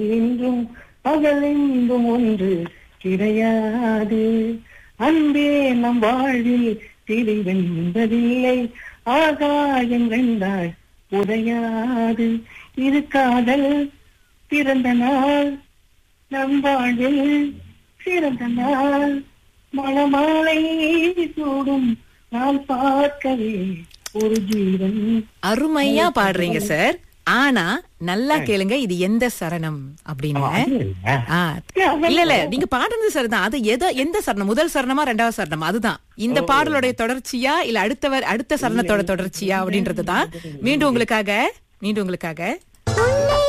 இன்றும் பகலெங்கும் ஒன்று கிடையாது அன்பே நம் வாழ்வில் திரிவென்பதில்லை ஆகாயம் ரெண்டாய் உதையாது இது காதல் பிறந்த நாள் நம் வாழ்வில் சிறந்த நாள் மணமாலை சூடும் நான் பார்க்கவே ஒரு ஜீவன் அருமையா பாடுறீங்க சார் ஆனா நல்லா கேளுங்க இது எந்த சரணம் அப்படின்னு ஆ, இல்ல இல்ல நீங்க பாடுறது சரிதான் அது எதோ எந்த சரணம் முதல் சரணமா ரெண்டாவது சரணமா அதுதான் இந்த பாடலுடைய தொடர்ச்சியா இல்ல அடுத்தவர் அடுத்த சரணத்தோட தொடர்ச்சியா அப்படின்றதுதான் மீண்டும் உங்களுக்காக மீண்டும் உங்களுக்காக